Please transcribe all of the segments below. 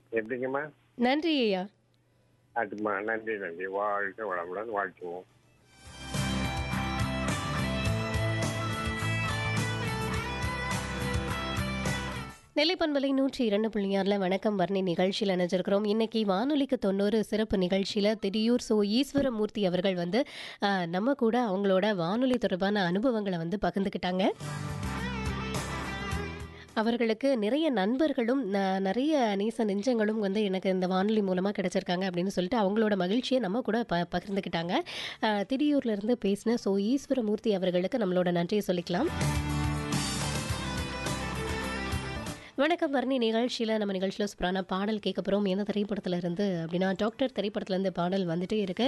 எப்படிங்கம்மா நன்றி ஐயா அதுமா நன்றி நன்றி வாழ்க வளமுடன் வாழ்த்துவோம் நெல்லைப்பண்பலை நூற்றி இரண்டு புள்ளியாரில் வணக்கம் வர்ணி நிகழ்ச்சியில் இணைஞ்சிருக்கிறோம் இன்னைக்கு வானொலிக்கு தொண்ணூறு சிறப்பு நிகழ்ச்சியில் திரியூர் சோ ஈஸ்வரமூர்த்தி அவர்கள் வந்து ஆ, நம்ம கூட அவங்களோட வானொலி தொடர்பான அனுபவங்களை வந்து பகிர்ந்துக்கிட்டாங்க அவர்களுக்கு நிறைய நண்பர்களும் ந- நிறைய நேச நெஞ்சங்களும் வந்து எனக்கு இந்த வானொலி மூலமாக கிடைச்சிருக்காங்க அப்படின்னு சொல்லிட்டு அவங்களோட மகிழ்ச்சியை நம்ம கூட ப பகிர்ந்துக்கிட்டாங்க ஆ, திரியூர்ல இருந்து பேசின சோ ஈஸ்வரமூர்த்தி அவர்களுக்கு நம்மளோட நன்றியை சொல்லிக்கலாம் வணக்கம் வர்ணி நிகழ்ச்சியில் நம்ம நிகழ்ச்சியில் சூப்பரான பாடல் கேட்க போகிறோம் எந்த திரைப்படத்துல இருந்து அப்படின்னா டாக்டர் திரைப்படத்துல இருந்து பாடல் வந்துட்டே இருக்கு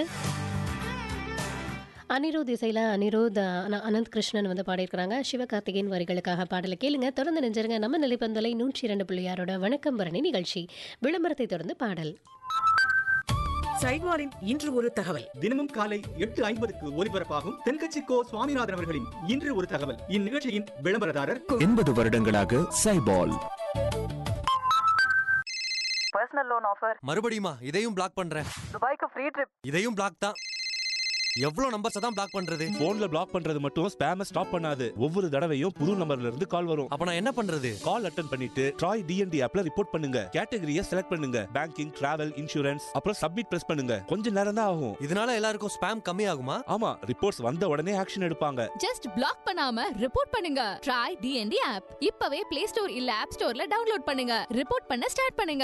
அனிருத் இசையில் அனிருத் அன- அனந்த் கிருஷ்ணன் வந்து பாடியிருக்கிறாங்க சிவகார்த்திகேயன் வரிகளுக்காக பாடலை கேளுங்க தொடர்ந்து நெஞ்சிருங்க நம்ம நிலைப்பந்தலை நூற்றி இரண்டு புள்ளியாரோட வணக்கம் வரணி நிகழ்ச்சி விளம்பரத்தை தொடர்ந்து பாடல் சைவாரின் இன்று ஒரு தகவல் தினமும் காலை எட்டு ஐம்பதுக்கு ஒலிபரப்பாகும் தென்கட்சி கோ சுவாமிநாதன் அவர்களின் இன்று ஒரு தகவல் இந்நிகழ்ச்சியின் விளம்பரதாரர் எண்பது வருடங்களாக சைபால் பர்சனல் லோன் ஆஃபர் மறுபடியுமா இதையும் பிளாக் பண்றேன் துபாய்க்கு ஃப்ரீ ட்ரிப் இதையும் பிளாக் தான் எவ்வளவு நம்பர்ஸ் தான் பிளாக் பண்றது போன்ல பிளாக் பண்றது மட்டும் ஸ்பேம ஸ்டாப் பண்ணாது ஒவ்வொரு தடவையும் புது நம்பர்ல இருந்து கால் வரும் அப்ப நான் என்ன பண்றது கால் அட்டன் பண்ணிட்டு ட்ராய் டிஎன்டி ஆப்ல ரிப்போர்ட் பண்ணுங்க கேட்டகரியை செலக்ட் பண்ணுங்க பேங்கிங் டிராவல் இன்சூரன்ஸ் அப்புறம் சப்மிட் பிரஸ் பண்ணுங்க கொஞ்ச நேரம் தான் ஆகும் இதனால எல்லாருக்கும் ஸ்பேம் கம்மி ஆகுமா ஆமா ரிப்போர்ட்ஸ் வந்த உடனே ஆக்ஷன் எடுப்பாங்க ஜஸ்ட் பிளாக் பண்ணாம ரிப்போர்ட் பண்ணுங்க ட்ரை டிஎன்டி ஆப் இப்பவே பிளே ஸ்டோர் இல்ல ஆப் ஸ்டோர்ல டவுன்லோட் பண்ணுங்க ரிப்போர்ட் பண்ண ஸ்டார்ட் பண்ணுங்க